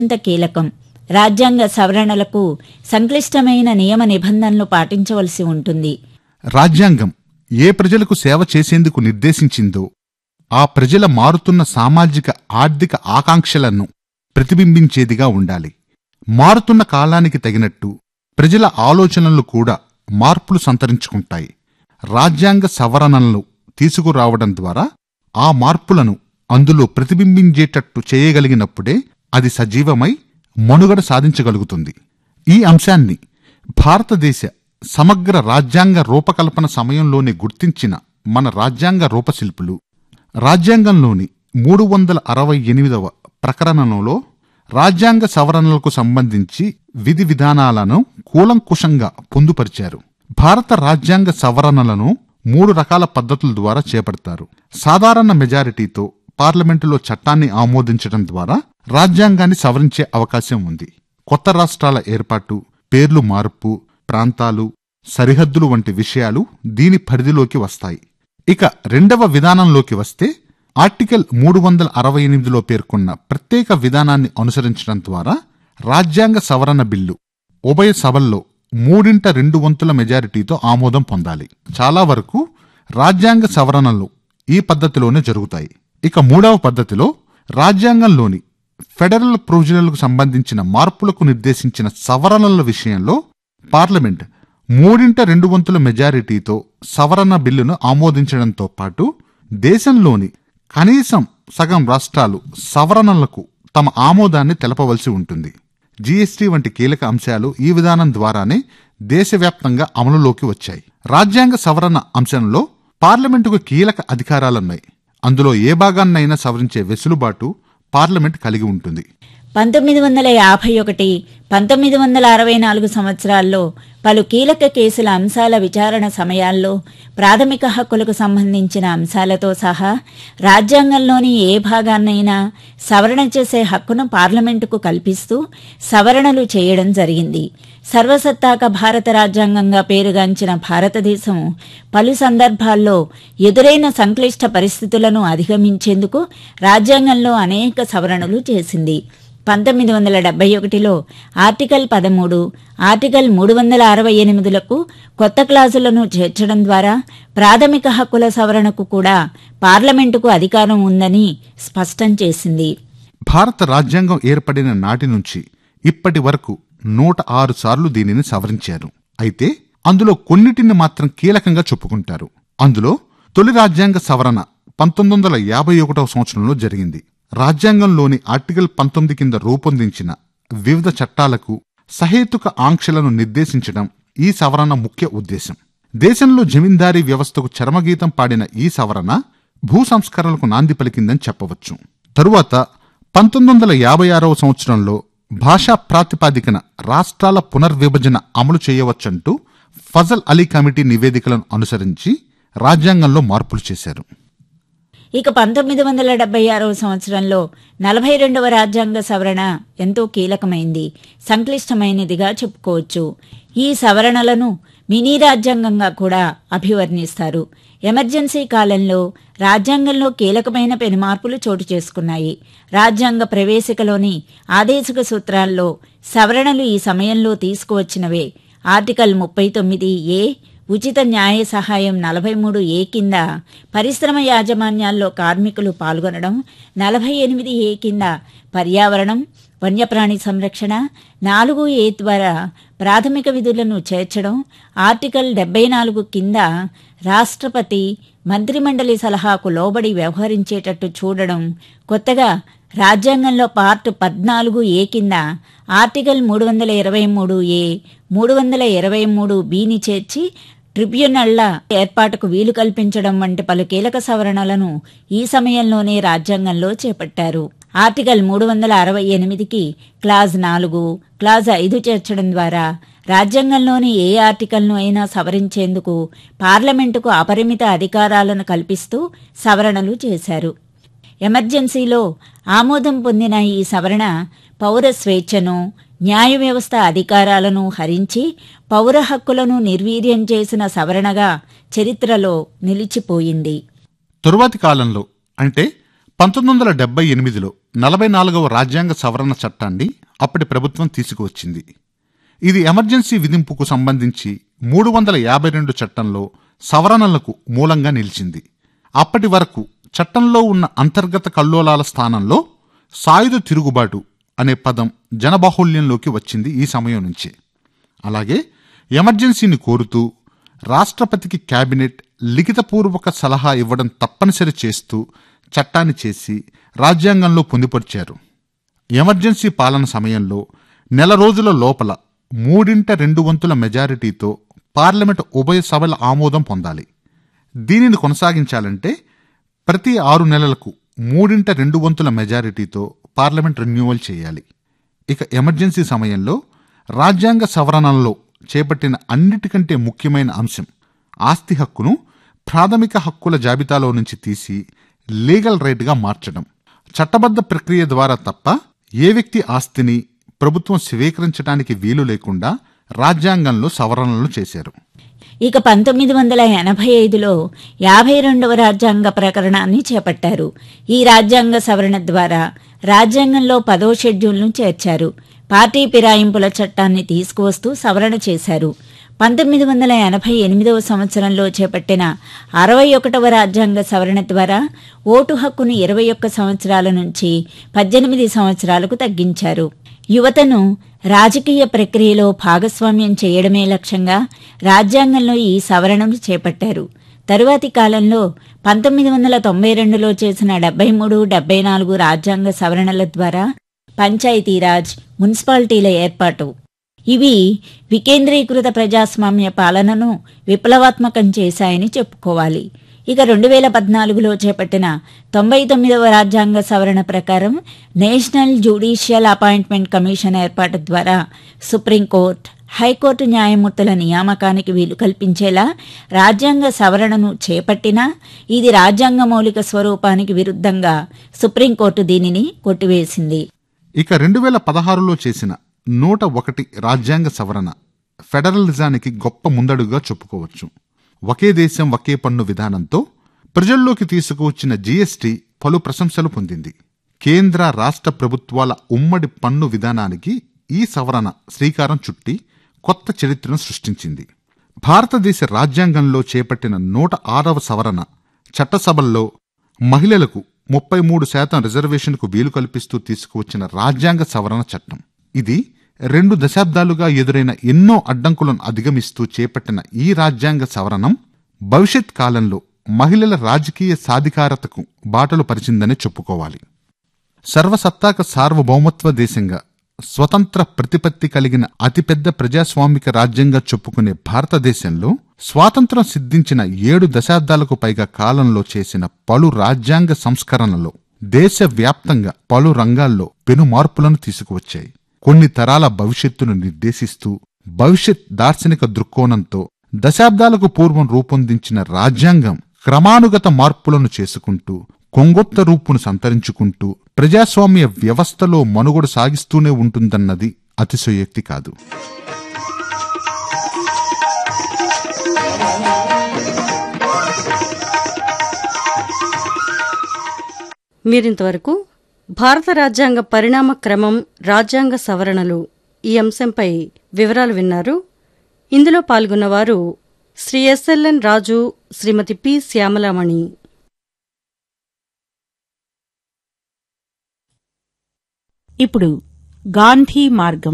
అత్యంత కీలకం రాజ్యాంగ సవరణలకు సంక్లిష్టమైన నియమ నిబంధనలు పాటించవలసి ఉంటుంది రాజ్యాంగం ఏ ప్రజలకు సేవ చేసేందుకు నిర్దేశించిందో ఆ ప్రజల మారుతున్న సామాజిక ఆర్థిక ఆకాంక్షలను ప్రతిబింబించేదిగా ఉండాలి మారుతున్న కాలానికి తగినట్టు ప్రజల ఆలోచనలు కూడా మార్పులు సంతరించుకుంటాయి రాజ్యాంగ సవరణలను తీసుకురావడం ద్వారా ఆ మార్పులను అందులో ప్రతిబింబించేటట్టు చేయగలిగినప్పుడే అది సజీవమై మనుగడ సాధించగలుగుతుంది ఈ అంశాన్ని భారతదేశ సమగ్ర రాజ్యాంగ రూపకల్పన సమయంలోనే గుర్తించిన మన రాజ్యాంగ రూపశిల్పులు రాజ్యాంగంలోని మూడు వందల అరవై ఎనిమిదవ ప్రకరణంలో రాజ్యాంగ సవరణలకు సంబంధించి విధి విధానాలను కూలంకుషంగా పొందుపరిచారు భారత రాజ్యాంగ సవరణలను మూడు రకాల పద్ధతుల ద్వారా చేపడతారు సాధారణ మెజారిటీతో పార్లమెంటులో చట్టాన్ని ఆమోదించడం ద్వారా రాజ్యాంగాన్ని సవరించే అవకాశం ఉంది కొత్త రాష్ట్రాల ఏర్పాటు పేర్లు మార్పు ప్రాంతాలు సరిహద్దులు వంటి విషయాలు దీని పరిధిలోకి వస్తాయి ఇక రెండవ విధానంలోకి వస్తే ఆర్టికల్ మూడు వందల అరవై ఎనిమిదిలో పేర్కొన్న ప్రత్యేక విధానాన్ని అనుసరించడం ద్వారా రాజ్యాంగ సవరణ బిల్లు ఉభయ సభల్లో మూడింట రెండు వంతుల మెజారిటీతో ఆమోదం పొందాలి చాలా వరకు రాజ్యాంగ సవరణలు ఈ పద్ధతిలోనే జరుగుతాయి ఇక మూడవ పద్ధతిలో రాజ్యాంగంలోని ఫెడరల్ ప్రొవిజనలకు సంబంధించిన మార్పులకు నిర్దేశించిన సవరణల విషయంలో పార్లమెంట్ మూడింట రెండు వంతుల మెజారిటీతో సవరణ బిల్లును ఆమోదించడంతో పాటు దేశంలోని కనీసం సగం రాష్ట్రాలు సవరణలకు తమ ఆమోదాన్ని తెలపవలసి ఉంటుంది జీఎస్టీ వంటి కీలక అంశాలు ఈ విధానం ద్వారానే దేశవ్యాప్తంగా అమలులోకి వచ్చాయి రాజ్యాంగ సవరణ అంశంలో పార్లమెంటుకు కీలక అధికారాలున్నాయి అందులో ఏ భాగాన్నైనా సవరించే వెసులుబాటు పార్లమెంట్ కలిగి ఉంటుంది పంతొమ్మిది వందల యాభై ఒకటి పంతొమ్మిది వందల అరవై నాలుగు సంవత్సరాల్లో పలు కీలక కేసుల అంశాల విచారణ సమయాల్లో ప్రాథమిక హక్కులకు సంబంధించిన అంశాలతో సహా రాజ్యాంగంలోని ఏ భాగాన్నైనా సవరణ చేసే హక్కును పార్లమెంటుకు కల్పిస్తూ సవరణలు చేయడం జరిగింది సర్వసత్తాక భారత రాజ్యాంగంగా పేరుగాంచిన భారతదేశం పలు సందర్భాల్లో ఎదురైన సంక్లిష్ట పరిస్థితులను అధిగమించేందుకు రాజ్యాంగంలో అనేక సవరణలు చేసింది పంతొమ్మిది వందల డెబ్బై ఒకటిలో ఆర్టికల్ పదమూడు ఆర్టికల్ మూడు వందల అరవై ఎనిమిదిలకు కొత్త క్లాజులను చేర్చడం ద్వారా ప్రాథమిక హక్కుల సవరణకు కూడా పార్లమెంటుకు అధికారం ఉందని స్పష్టం చేసింది భారత రాజ్యాంగం ఏర్పడిన నాటి నుంచి ఇప్పటి వరకు నూట ఆరు సార్లు దీనిని సవరించారు అయితే అందులో కొన్నిటిని మాత్రం కీలకంగా చెప్పుకుంటారు అందులో తొలి రాజ్యాంగ సవరణ పంతొమ్మిది వందల యాభై ఒకటవ సంవత్సరంలో జరిగింది రాజ్యాంగంలోని ఆర్టికల్ పంతొమ్మిది కింద రూపొందించిన వివిధ చట్టాలకు సహేతుక ఆంక్షలను నిర్దేశించడం ఈ సవరణ ముఖ్య ఉద్దేశం దేశంలో జమీందారీ వ్యవస్థకు చరమగీతం పాడిన ఈ సవరణ భూ సంస్కరణలకు నాంది పలికిందని చెప్పవచ్చు తరువాత పంతొమ్మిది వందల యాభై ఆరవ సంవత్సరంలో భాషా ప్రాతిపాదికన రాష్ట్రాల పునర్విభజన అమలు చేయవచ్చంటూ ఫజల్ అలీ కమిటీ నివేదికలను అనుసరించి రాజ్యాంగంలో మార్పులు చేశారు ఇక పంతొమ్మిది వందల డెబ్బై ఆరవ సంవత్సరంలో నలభై రెండవ రాజ్యాంగ సవరణ ఎంతో కీలకమైంది సంక్లిష్టమైనదిగా చెప్పుకోవచ్చు ఈ సవరణలను మినీ రాజ్యాంగంగా కూడా అభివర్ణిస్తారు ఎమర్జెన్సీ కాలంలో రాజ్యాంగంలో కీలకమైన పెనుమార్పులు చోటు చేసుకున్నాయి రాజ్యాంగ ప్రవేశికలోని ఆదేశిక సూత్రాల్లో సవరణలు ఈ సమయంలో తీసుకువచ్చినవే ఆర్టికల్ ముప్పై తొమ్మిది ఏ ఉచిత న్యాయ సహాయం నలభై మూడు ఏ కింద పరిశ్రమ యాజమాన్యాల్లో కార్మికులు పాల్గొనడం నలభై ఎనిమిది ఏ కింద పర్యావరణం వన్యప్రాణి సంరక్షణ నాలుగు ఏ ద్వారా ప్రాథమిక విధులను చేర్చడం ఆర్టికల్ డెబ్బై నాలుగు కింద రాష్ట్రపతి మంత్రిమండలి సలహాకు లోబడి వ్యవహరించేటట్టు చూడడం కొత్తగా రాజ్యాంగంలో పార్ట్ పద్నాలుగు ఏ కింద ఆర్టికల్ మూడు వందల ఇరవై మూడు ఏ మూడు వందల ఇరవై మూడు బిని చేర్చి ట్రిబ్యునళ్ల ఏర్పాటుకు వీలు కల్పించడం వంటి పలు కీలక సవరణలను ఈ సమయంలోనే రాజ్యాంగంలో చేపట్టారు ఆర్టికల్ మూడు వందల అరవై ఎనిమిదికి క్లాజ్ నాలుగు క్లాజ్ ఐదు చేర్చడం ద్వారా రాజ్యాంగంలోని ఏ ఆర్టికల్ను అయినా సవరించేందుకు పార్లమెంటుకు అపరిమిత అధికారాలను కల్పిస్తూ సవరణలు చేశారు ఎమర్జెన్సీలో ఆమోదం పొందిన ఈ సవరణ పౌర స్వేచ్ఛను న్యాయ వ్యవస్థ అధికారాలను హరించి పౌర హక్కులను నిర్వీర్యం చేసిన సవరణగా చరిత్రలో నిలిచిపోయింది తరువాతి కాలంలో అంటే పంతొమ్మిది వందల డెబ్బై ఎనిమిదిలో నలభై నాలుగవ రాజ్యాంగ సవరణ చట్టాన్ని అప్పటి ప్రభుత్వం తీసుకువచ్చింది ఇది ఎమర్జెన్సీ విధింపుకు సంబంధించి మూడు వందల యాభై రెండు చట్టంలో సవరణలకు మూలంగా నిలిచింది అప్పటి వరకు చట్టంలో ఉన్న అంతర్గత కల్లోలాల స్థానంలో సాయుధ తిరుగుబాటు అనే పదం జనబాహుల్యంలోకి వచ్చింది ఈ సమయం నుంచే అలాగే ఎమర్జెన్సీని కోరుతూ రాష్ట్రపతికి కేబినెట్ లిఖితపూర్వక సలహా ఇవ్వడం తప్పనిసరి చేస్తూ చట్టాన్ని చేసి రాజ్యాంగంలో పొందుపరిచారు ఎమర్జెన్సీ పాలన సమయంలో నెల రోజుల లోపల మూడింట రెండు వంతుల మెజారిటీతో పార్లమెంట్ ఉభయ సభల ఆమోదం పొందాలి దీనిని కొనసాగించాలంటే ప్రతి ఆరు నెలలకు మూడింట రెండు వంతుల మెజారిటీతో పార్లమెంట్ రెన్యూవల్ చేయాలి ఇక ఎమర్జెన్సీ సమయంలో రాజ్యాంగ సవరణలో చేపట్టిన అన్నిటికంటే ముఖ్యమైన అంశం ఆస్తి హక్కును ప్రాథమిక హక్కుల జాబితాలో నుంచి తీసి లీగల్ రైట్గా మార్చడం చట్టబద్ధ ప్రక్రియ ద్వారా తప్ప ఏ వ్యక్తి ఆస్తిని ప్రభుత్వం స్వీకరించడానికి వీలు లేకుండా రాజ్యాంగంలో సవరణలు చేశారు ఇక పంతొమ్మిది వందల ఎనభై ఐదులో యాభై రెండవ రాజ్యాంగ ప్రకరణాన్ని చేపట్టారు ఈ రాజ్యాంగ సవరణ ద్వారా రాజ్యాంగంలో పదో షెడ్యూల్ను చేర్చారు పార్టీ ఫిరాయింపుల చట్టాన్ని తీసుకువస్తూ సవరణ చేశారు పంతొమ్మిది వందల ఎనభై ఎనిమిదవ సంవత్సరంలో చేపట్టిన అరవై ఒకటవ రాజ్యాంగ సవరణ ద్వారా ఓటు హక్కును ఇరవై ఒక్క సంవత్సరాల నుంచి పద్దెనిమిది సంవత్సరాలకు తగ్గించారు యువతను రాజకీయ ప్రక్రియలో భాగస్వామ్యం చేయడమే లక్ష్యంగా రాజ్యాంగంలో ఈ సవరణలు చేపట్టారు తరువాతి కాలంలో పంతొమ్మిది వందల తొంభై రెండులో చేసిన డెబ్బై మూడు డెబ్బై నాలుగు రాజ్యాంగ సవరణల ద్వారా పంచాయతీరాజ్ మున్సిపాలిటీల ఏర్పాటు ఇవి వికేంద్రీకృత ప్రజాస్వామ్య పాలనను విప్లవాత్మకం చేశాయని చెప్పుకోవాలి ఇక రెండు వేల పద్నాలుగులో చేపట్టిన తొంభై తొమ్మిదవ రాజ్యాంగ సవరణ ప్రకారం నేషనల్ జ్యుడిషియల్ అపాయింట్మెంట్ కమిషన్ ఏర్పాటు ద్వారా సుప్రీంకోర్టు హైకోర్టు న్యాయమూర్తుల నియామకానికి వీలు కల్పించేలా రాజ్యాంగ సవరణను చేపట్టినా ఇది రాజ్యాంగ మౌలిక స్వరూపానికి విరుద్ధంగా సుప్రీంకోర్టు దీనిని కొట్టివేసింది ఇక రెండు వేల పదహారులో చేసిన నూట ఒకటి రాజ్యాంగ సవరణ ఫెడరలిజానికి గొప్ప ముందడుగా చెప్పుకోవచ్చు ఒకే దేశం ఒకే పన్ను విధానంతో ప్రజల్లోకి తీసుకువచ్చిన జీఎస్టీ పలు ప్రశంసలు పొందింది కేంద్ర రాష్ట్ర ప్రభుత్వాల ఉమ్మడి పన్ను విధానానికి ఈ సవరణ శ్రీకారం చుట్టి కొత్త చరిత్రను సృష్టించింది భారతదేశ రాజ్యాంగంలో చేపట్టిన నూట ఆరవ సవరణ చట్టసభల్లో మహిళలకు ముప్పై మూడు శాతం రిజర్వేషన్కు వీలు కల్పిస్తూ తీసుకువచ్చిన రాజ్యాంగ సవరణ చట్టం ఇది రెండు దశాబ్దాలుగా ఎదురైన ఎన్నో అడ్డంకులను అధిగమిస్తూ చేపట్టిన ఈ రాజ్యాంగ సవరణం భవిష్యత్ కాలంలో మహిళల రాజకీయ సాధికారతకు బాటలు పరిచిందని చెప్పుకోవాలి సర్వసత్తాక సార్వభౌమత్వ దేశంగా స్వతంత్ర ప్రతిపత్తి కలిగిన అతిపెద్ద ప్రజాస్వామిక రాజ్యంగా చెప్పుకునే భారతదేశంలో స్వాతంత్రం సిద్ధించిన ఏడు దశాబ్దాలకు పైగా కాలంలో చేసిన పలు రాజ్యాంగ సంస్కరణలో దేశవ్యాప్తంగా పలు రంగాల్లో పెను మార్పులను తీసుకువచ్చాయి కొన్ని తరాల భవిష్యత్తును నిర్దేశిస్తూ భవిష్యత్ దార్శనిక దృక్కోణంతో దశాబ్దాలకు పూర్వం రూపొందించిన రాజ్యాంగం క్రమానుగత మార్పులను చేసుకుంటూ కొంగొత్త రూపును సంతరించుకుంటూ ప్రజాస్వామ్య వ్యవస్థలో మనుగడ సాగిస్తూనే ఉంటుందన్నది అతిశయోక్తి కాదు మీరింతవరకు భారత రాజ్యాంగ పరిణామ క్రమం రాజ్యాంగ సవరణలు ఈ అంశంపై వివరాలు విన్నారు ఇందులో పాల్గొన్నవారు శ్రీ ఎస్ఎల్ఎన్ రాజు శ్రీమతి పి శ్యామలామణి ఇప్పుడు గాంధీ మార్గం